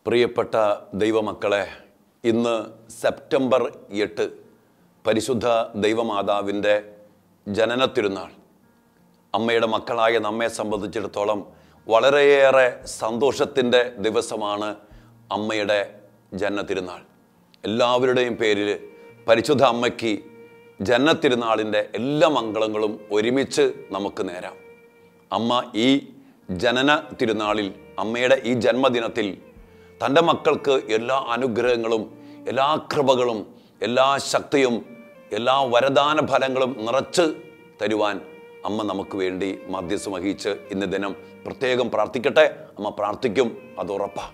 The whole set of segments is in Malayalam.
പ്രിയപ്പെട്ട ദൈവമക്കളെ ഇന്ന് സെപ്റ്റംബർ എട്ട് പരിശുദ്ധ ദൈവമാതാവിൻ്റെ ജനന തിരുനാൾ അമ്മയുടെ മക്കളായ നമ്മെ സംബന്ധിച്ചിടത്തോളം വളരെയേറെ സന്തോഷത്തിൻ്റെ ദിവസമാണ് അമ്മയുടെ ജനന തിരുനാൾ എല്ലാവരുടെയും പേരിൽ പരിശുദ്ധ അമ്മയ്ക്ക് ജനന തിരുനാളിൻ്റെ എല്ലാ മംഗളങ്ങളും ഒരുമിച്ച് നമുക്ക് നേരാം അമ്മ ഈ ജനന തിരുനാളിൽ അമ്മയുടെ ഈ ജന്മദിനത്തിൽ തൻ്റെ മക്കൾക്ക് എല്ലാ അനുഗ്രഹങ്ങളും എല്ലാ കൃപകളും എല്ലാ ശക്തിയും എല്ലാ വരദാന ഫലങ്ങളും നിറച്ച് തരുവാൻ അമ്മ നമുക്ക് വേണ്ടി മധ്യസ്ഥം വഹിച്ച് ഇന്ന് ദിനം പ്രത്യേകം പ്രാർത്ഥിക്കട്ടെ അമ്മ പ്രാർത്ഥിക്കും അത് ഉറപ്പാണ്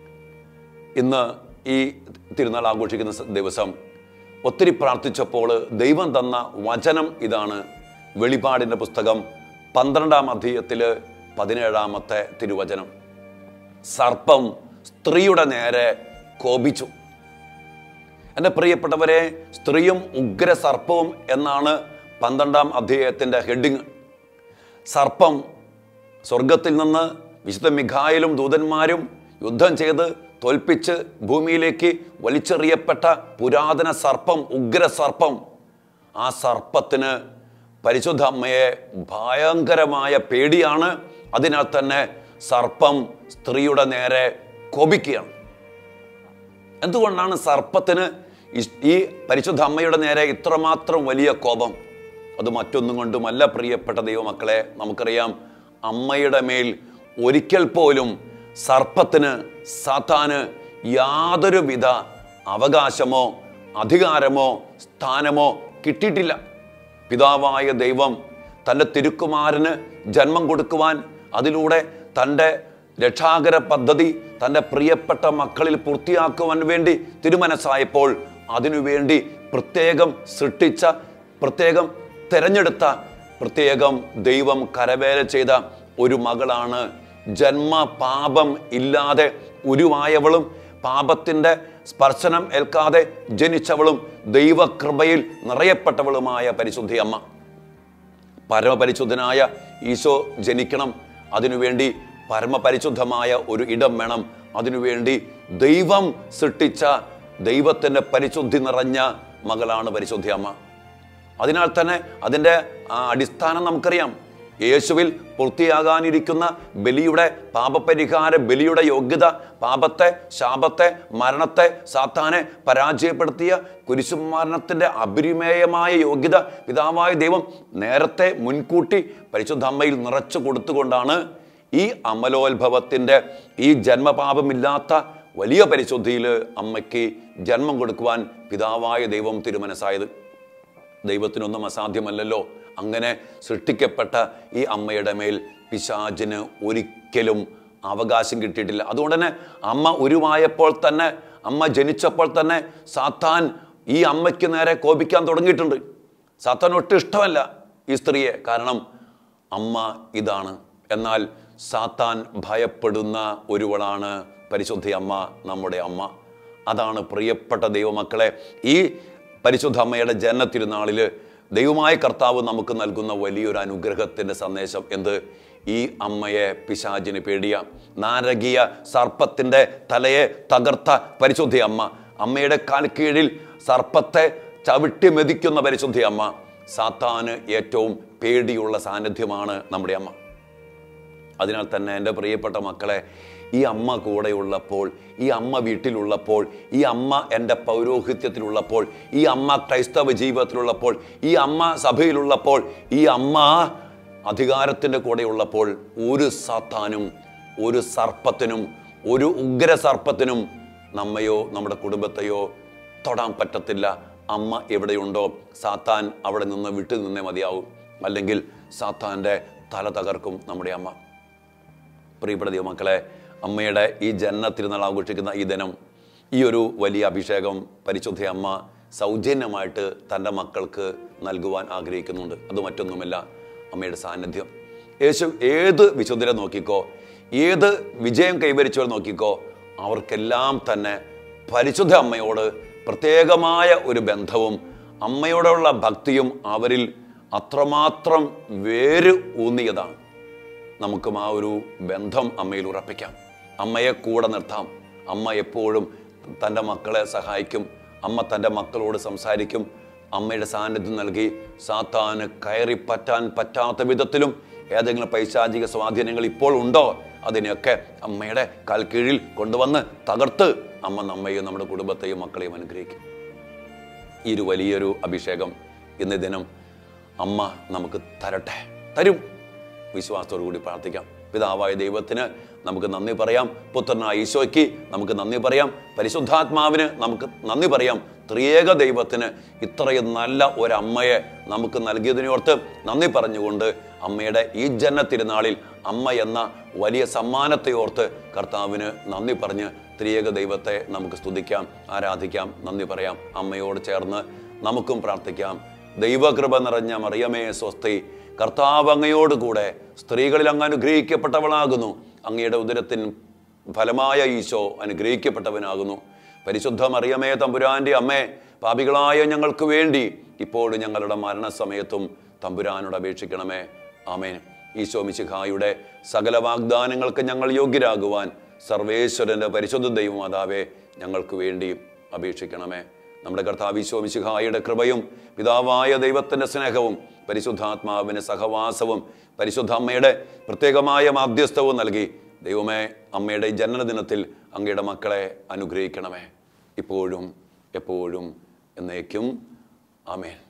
ഇന്ന് ഈ തിരുനാൾ ആഘോഷിക്കുന്ന സ- ദിവസം ഒത്തിരി പ്രാർത്ഥിച്ചപ്പോൾ ദൈവം തന്ന വചനം ഇതാണ് വെളിപാടിൻ്റെ പുസ്തകം പന്ത്രണ്ടാം അധ്യായത്തിൽ പതിനേഴാമത്തെ തിരുവചനം സർപ്പം സ്ത്രീയുടെ നേരെ കോപിച്ചു എൻ്റെ പ്രിയപ്പെട്ടവരെ സ്ത്രീയും ഉഗ്ര സർപ്പവും എന്നാണ് പന്ത്രണ്ടാം അധ്യായത്തിൻ്റെ ഹെഡിങ് സർപ്പം സ്വർഗത്തിൽ നിന്ന് വിശുദ്ധ മിഖായിലും ദൂതന്മാരും യുദ്ധം ചെയ്ത് തോൽപ്പിച്ച് ഭൂമിയിലേക്ക് വലിച്ചെറിയപ്പെട്ട പുരാതന സർപ്പം ഉഗ്ര സർപ്പം ആ സർപ്പത്തിന് പരിശുദ്ധ അമ്മയെ ഭയങ്കരമായ പേടിയാണ് അതിനാൽ തന്നെ സർപ്പം സ്ത്രീയുടെ നേരെ കോപിക്കുകയാണ് എന്തുകൊണ്ടാണ് സർപ്പത്തിന് ഇസ്- ഈ പരിശുദ്ധ അമ്മയുടെ നേരെ ഇത്രമാത്രം വലിയ കോപം അത് മറ്റൊന്നും കൊണ്ടുമല്ല പ്രിയപ്പെട്ട ദൈവമക്കളെ നമുക്കറിയാം അമ്മയുടെ മേൽ ഒരിക്കൽ പോലും സർപ്പത്തിന് സാത്താന് യാതൊരുവിധ അവകാശമോ അധികാരമോ സ്ഥാനമോ കിട്ടിയിട്ടില്ല പിതാവായ ദൈവം തൻ്റെ തിരുക്കുമാരന് ജന്മം കൊടുക്കുവാൻ അതിലൂടെ തൻ്റെ രക്ഷാകര പദ്ധതി തൻ്റെ പ്രിയപ്പെട്ട മക്കളിൽ പൂർത്തിയാക്കുവാൻ വേണ്ടി തിരുമനസ്സായപ്പോൾ അതിനുവേണ്ടി പ്രത്യേകം സൃഷ്ടിച്ച പ്രത്യേകം തിരഞ്ഞെടുത്ത പ്രത്യേകം ദൈവം കരവേല ചെയ്ത ഒരു മകളാണ് ജന്മ പാപം ഇല്ലാതെ ഉരുവായവളും പാപത്തിൻ്റെ സ്പർശനം ഏൽക്കാതെ ജനിച്ചവളും ദൈവകൃപയിൽ നിറയപ്പെട്ടവളുമായ പരിശുദ്ധി അമ്മ പരമപരിശുദ്ധനായ ഈശോ ജനിക്കണം അതിനുവേണ്ടി പരമപരിശുദ്ധമായ ഒരു ഇടം വേണം അതിനുവേണ്ടി ദൈവം സൃഷ്ടിച്ച ദൈവത്തിൻ്റെ പരിശുദ്ധി നിറഞ്ഞ മകളാണ് പരിശുദ്ധി അമ്മ അതിനാൽ തന്നെ അതിൻ്റെ ആ, അടിസ്ഥാനം നമുക്കറിയാം യേശുവിൽ പൂർത്തിയാകാനിരിക്കുന്ന ബലിയുടെ പാപപരിഹാര ബലിയുടെ യോഗ്യത പാപത്തെ ശാപത്തെ മരണത്തെ സാത്താനെ പരാജയപ്പെടുത്തിയ കുരിശുമരണത്തിൻ്റെ അപരിമേയമായ യോഗ്യത പിതാവായ ദൈവം നേരത്തെ മുൻകൂട്ടി പരിശുദ്ധ അമ്മയിൽ നിറച്ചു കൊടുത്തുകൊണ്ടാണ് ഈ അമലോത്ഭവത്തിൻ്റെ ഈ ജന്മപാപമില്ലാത്ത വലിയ പരിശുദ്ധിയിൽ അമ്മയ്ക്ക് ജന്മം കൊടുക്കുവാൻ പിതാവായ ദൈവം തിരുമനസ്സായത് ദൈവത്തിനൊന്നും അസാധ്യമല്ലല്ലോ അങ്ങനെ സൃഷ്ടിക്കപ്പെട്ട ഈ അമ്മയുടെ മേൽ പിശാചിന് ഒരിക്കലും അവകാശം കിട്ടിയിട്ടില്ല അതുകൊണ്ട് തന്നെ അമ്മ ഉരുവായപ്പോൾ തന്നെ അമ്മ ജനിച്ചപ്പോൾ തന്നെ സാത്താൻ ഈ അമ്മയ്ക്ക് നേരെ കോപിക്കാൻ തുടങ്ങിയിട്ടുണ്ട് സാത്താൻ ഒട്ടും ഇഷ്ടമല്ല ഈ സ്ത്രീയെ കാരണം അമ്മ ഇതാണ് എന്നാൽ സാത്താൻ ഭയപ്പെടുന്ന ഒരുവളാണ് പരിശുദ്ധ അമ്മ നമ്മുടെ അമ്മ അതാണ് പ്രിയപ്പെട്ട ദൈവമക്കളെ ഈ പരിശുദ്ധ അമ്മയുടെ ജനന തിരുനാളിൽ ദൈവമായ കർത്താവ് നമുക്ക് നൽകുന്ന വലിയൊരു അനുഗ്രഹത്തിൻ്റെ സന്ദേശം എന്ത് ഈ അമ്മയെ പിശാചിന് പേടിയ നാരകീയ സർപ്പത്തിൻ്റെ തലയെ തകർത്ത പരിശുദ്ധ അമ്മ അമ്മയുടെ കാൽ കീഴിൽ സർപ്പത്തെ ചവിട്ടി മെതിക്കുന്ന പരിശുദ്ധ അമ്മ സാത്താന് ഏറ്റവും പേടിയുള്ള സാന്നിധ്യമാണ് നമ്മുടെ അമ്മ അതിനാൽ തന്നെ എൻ്റെ പ്രിയപ്പെട്ട മക്കളെ ഈ അമ്മ കൂടെയുള്ളപ്പോൾ ഈ അമ്മ വീട്ടിലുള്ളപ്പോൾ ഈ അമ്മ എൻ്റെ പൗരോഹിത്യത്തിലുള്ളപ്പോൾ ഈ അമ്മ ക്രൈസ്തവ ജീവിതത്തിലുള്ളപ്പോൾ ഈ അമ്മ സഭയിലുള്ളപ്പോൾ ഈ അമ്മ അധികാരത്തിൻ്റെ കൂടെയുള്ളപ്പോൾ ഒരു സാത്താനും ഒരു സർപ്പത്തിനും ഒരു ഉഗ്ര സർപ്പത്തിനും നമ്മയോ നമ്മുടെ കുടുംബത്തെയോ തൊടാൻ പറ്റത്തില്ല അമ്മ എവിടെയുണ്ടോ സാത്താൻ അവിടെ നിന്ന് വിട്ടു നിന്നേ മതിയാവും അല്ലെങ്കിൽ സാത്താൻ്റെ തല തകർക്കും നമ്മുടെ അമ്മ പ്രിയപ്പെട്ട ദൈവമക്കളെ അമ്മയുടെ ഈ ജനന തിരുനാൾ ആഘോഷിക്കുന്ന ഈ ദിനം ഈ ഒരു വലിയ അഭിഷേകം പരിശുദ്ധ അമ്മ സൗജന്യമായിട്ട് തൻ്റെ മക്കൾക്ക് നൽകുവാൻ ആഗ്രഹിക്കുന്നുണ്ട് അത് മറ്റൊന്നുമല്ല അമ്മയുടെ സാന്നിധ്യം യേശു ഏത് വിശുദ്ധരെ നോക്കിക്കോ ഏത് വിജയം കൈവരിച്ചവർ നോക്കിക്കോ അവർക്കെല്ലാം തന്നെ പരിശുദ്ധ അമ്മയോട് പ്രത്യേകമായ ഒരു ബന്ധവും അമ്മയോടുള്ള ഭക്തിയും അവരിൽ അത്രമാത്രം വേര് ഊന്നിയതാണ് നമുക്കും ആ ഒരു ബന്ധം അമ്മയിൽ ഉറപ്പിക്കാം അമ്മയെ കൂടെ നിർത്താം അമ്മ എപ്പോഴും തൻ്റെ മക്കളെ സഹായിക്കും അമ്മ തൻ്റെ മക്കളോട് സംസാരിക്കും അമ്മയുടെ സാന്നിധ്യം നൽകി സാത്താന് കയറി പറ്റാൻ പറ്റാത്ത വിധത്തിലും ഏതെങ്കിലും പൈശാചിക സ്വാധീനങ്ങൾ ഇപ്പോൾ ഉണ്ടോ അതിനെയൊക്കെ അമ്മയുടെ കാൽ കീഴിൽ കൊണ്ടുവന്ന് തകർത്ത് അമ്മ നമ്മയും നമ്മുടെ കുടുംബത്തെയും മക്കളെയും അനുഗ്രഹിക്കും ഈ ഒരു വലിയൊരു അഭിഷേകം ഇന്ന് ദിനം അമ്മ നമുക്ക് തരട്ടെ തരും വിശ്വാസത്തോടു കൂടി പ്രാർത്ഥിക്കാം പിതാവായ ദൈവത്തിന് നമുക്ക് നന്ദി പറയാം പുത്രനായ ഈശോയ്ക്ക് നമുക്ക് നന്ദി പറയാം പരിശുദ്ധാത്മാവിന് നമുക്ക് നന്ദി പറയാം ത്രിയേക ദൈവത്തിന് ഇത്രയും നല്ല ഒരമ്മയെ നമുക്ക് നൽകിയതിനോർത്ത് നന്ദി പറഞ്ഞുകൊണ്ട് അമ്മയുടെ ഈ ജന്മ തിരുനാളിൽ അമ്മ എന്ന വലിയ സമ്മാനത്തെ ഓർത്ത് കർത്താവിന് നന്ദി പറഞ്ഞ് ത്രിയേക ദൈവത്തെ നമുക്ക് സ്തുതിക്കാം ആരാധിക്കാം നന്ദി പറയാം അമ്മയോട് ചേർന്ന് നമുക്കും പ്രാർത്ഥിക്കാം ദൈവകൃപ നിറഞ്ഞ മറിയമേ സ്വസ്തി കർത്താവ് അങ്ങയോട് കൂടെ സ്ത്രീകളിൽ അങ്ങ് അനുഗ്രഹിക്കപ്പെട്ടവളാകുന്നു അങ്ങയുടെ ഉദരത്തിൻ ഫലമായ ഈശോ അനുഗ്രഹിക്കപ്പെട്ടവനാകുന്നു പരിശുദ്ധ മറിയമേ തമ്പുരാന്റെ അമ്മേ പാപികളായ ഞങ്ങൾക്ക് വേണ്ടി ഇപ്പോഴും ഞങ്ങളുടെ മരണസമയത്തും തമ്പുരാനോട് അപേക്ഷിക്കണമേ ആമേൻ ഈശോ മിശിഹായുടെ സകല വാഗ്ദാനങ്ങൾക്ക് ഞങ്ങൾ യോഗ്യരാകുവാൻ സർവേശ്വരന്റെ പരിശുദ്ധ ദൈവമാതാവേ ഞങ്ങൾക്ക് വേണ്ടി അപേക്ഷിക്കണമേ നമ്മുടെ കർത്താവ് ഈശോ മിശിഹായുടെ കൃപയും പിതാവായ ദൈവത്തിന്റെ സ്നേഹവും പരിശുദ്ധാത്മാവിന് സഹവാസവും പരിശുദ്ധ അമ്മയുടെ പ്രത്യേകമായ മാധ്യസ്ഥവും നൽകി ദൈവമേ അമ്മയുടെ ഈ ജനനദിനത്തിൽ അങ്ങയുടെ മക്കളെ അനുഗ്രഹിക്കണമേ ഇപ്പോഴും എപ്പോഴും എന്നേക്കും ആമേൻ